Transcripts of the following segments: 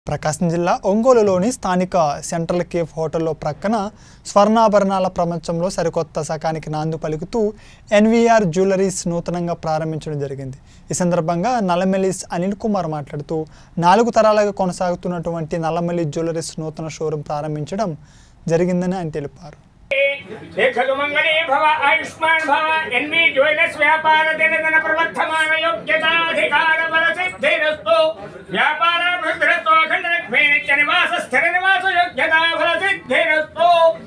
ప్రకాశం జిల్లా ఒంగోలులోని స్థానిక సెంట్రల్ కేఫ్ హోటల్లో ప్రక్కన స్వర్ణాభరణాల ప్రపంచంలో సరికొత్త శకానికి నాంది పలుకుతూ ఎన్వీఆర్ జ్యువెలరీస్ నూతనంగా ప్రారంభించడం జరిగింది ఈ సందర్భంగా నల్లమెల్లిస్ అనిల్ కుమార్ మాట్లాడుతూ నాలుగు తరాలుగా కొనసాగుతున్నటువంటి నల్లమల్లి జ్యువెలరీస్ నూతన షోరూం ప్రారంభించడం జరిగిందని ఆయన తెలిపారు దీర్ఘలు మంగళే భవ ఆయుష్మాన్ భవ ఎన్వి జ్యువెలర్స్ వ్యాపార దినదన ప్రవర్ధమాన యోగ్యతాధికార బల సిద్ధిరస్తు వ్యాపార వృద్ధిరస్తు అఖండ లక్ష్మీ నిత్య నివాస స్థిర నివాస యోగ్యతా ఫల సిద్ధిరస్తు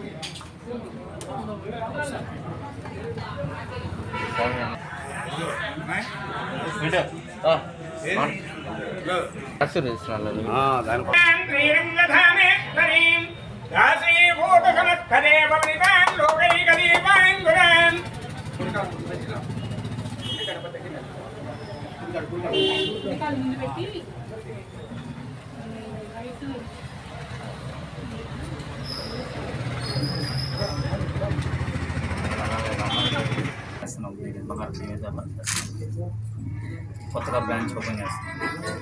శ్రీరంగధామేశ్వరీం దాసీభూత సమస్తదే భవనితాం లోకైకదీపాంగురాం కాలు ముందు పెట్టి రైట్ చేస్తున్నాం బహార్ నిజామాబాద్ కొత్తగా బ్రాంచ్ ఓపెన్ చేస్తున్నాం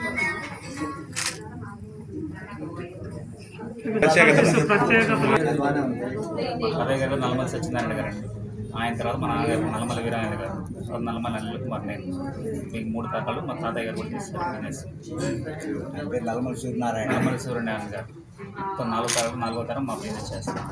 అదే గారు నల్లమల సత్యనారాయణ గారు అండి ఆయన తర్వాత మా నాన్నగారు నల్లమల వీరాయణ గారు తర్వాత నల్లమల అనిల్ కుమార్ నేను మీకు మూడు తరకాలు మా తాతయ్య గారు కూడా చేస్తారు బిజినెస్ పేరు నల్లమల సూర్యనారాయణ నల్లమల సూర్యనారాయణ గారు ఇప్పుడు నాలుగో తరం నాలుగో తరం మా బిజినెస్ చేస్తాం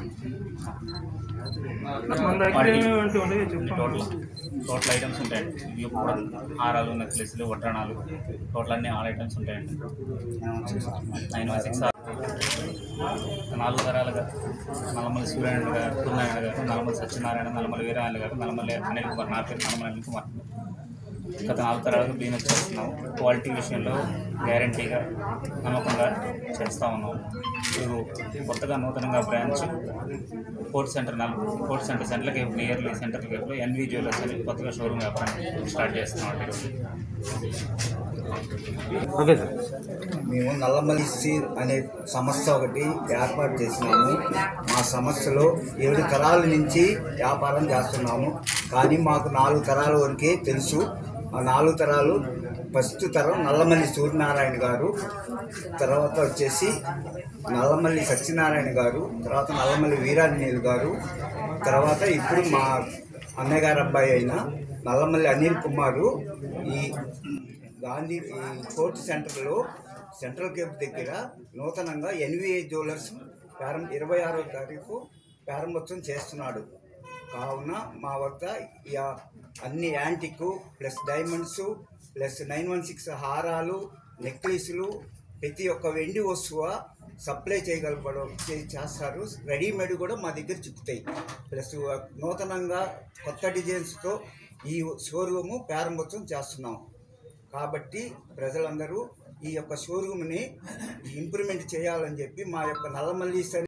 వాటికి టోటల్ టోటల్ ఐటమ్స్ ఉంటాయండి ఇవి కూడా హారాలు నెక్లెస్లు వడ్రణాలు టోటల్ అన్ని ఆల్ ఐటమ్స్ ఉంటాయండి నైన్ వన్ సిక్స్ నాలుగు తరాలుగా నల్లమల్లి సూర్యనారాయణ గారు సూర్యనారాయణ గారు నల్లమల్లి సత్యనారాయణ నల్లమల్లి వీరాయణ గారు నల్లమల్లి అనిల్ కుమార్ నా పేరు నల్లమల్లి అనిల్ కుమార్ గత నాలుగు తరాలుగా బిజినెస్ చేస్తున్నాం క్వాలిటీ విషయంలో గ్యారంటీగా నమ్మకంగా చేస్తూ ఉన్నాం ఇప్పుడు కొత్తగా నూతనంగా బ్రాంచ్ ఫోర్త్ సెంటర్ నాలుగు fourth centre centre cafe nearly centre కేఫ్లో ఎన్వి జ్యువెలర్స్ అని కొత్తగా షోరూమ్ వ్యాపారాన్ని స్టార్ట్ చేస్తున్నాం అండి ఈరోజు మేము నల్లమల్లి సీర్ అనే సంస్థ ఒకటి ఏర్పాటు చేసినాము మా సంస్థలో ఏడు తరాల నుంచి వ్యాపారం చేస్తున్నాము కానీ మాకు నాలుగు తరాల వరకే తెలుసు ఆ నాలుగు తరాలు ఫస్ట్ తరం నల్లమల్లి సూర్యనారాయణ గారు తర్వాత వచ్చేసి నల్లమల్లి సత్యనారాయణ గారు తర్వాత నల్లమల్లి వీరాంజనేయులు గారు తర్వాత ఇప్పుడు మా అన్నయ్య గారు అబ్బాయి అయిన నల్లమల్లి అనిల్ కుమారు ఈ గాంధీ ఈ కోర్టు సెంటర్లో సెంట్రల్ కేఫ్ దగ్గర నూతనంగా ఎన్విఏ జ్యువెలర్స్ ప్రారంభ ఇరవై ఆరో తారీఖు ప్రారంభోత్సవం చేస్తున్నాడు కావున మా వద్ద ఈ ఆ అన్ని antique plus diamonds plus nine one six హారాలు నెక్లెస్లు ప్రతి ఒక్క వెండి వస్తువు సప్లై చేయగలపడం చే- చేస్తారు రెడీమేడ్ కూడా మా దగ్గర చిక్కుతాయి ప్లస్ నూతనంగా కొత్త డిజైన్స్తో ఈ షోరూము ప్రారంభోత్సవం చేస్తున్నాం కాబట్టి ప్రజలందరూ ఈ యొక్క షోరూమ్ని ఇంప్రూవ్మెంట్ చేయాలని చెప్పి మా యొక్క నల్లమల్లి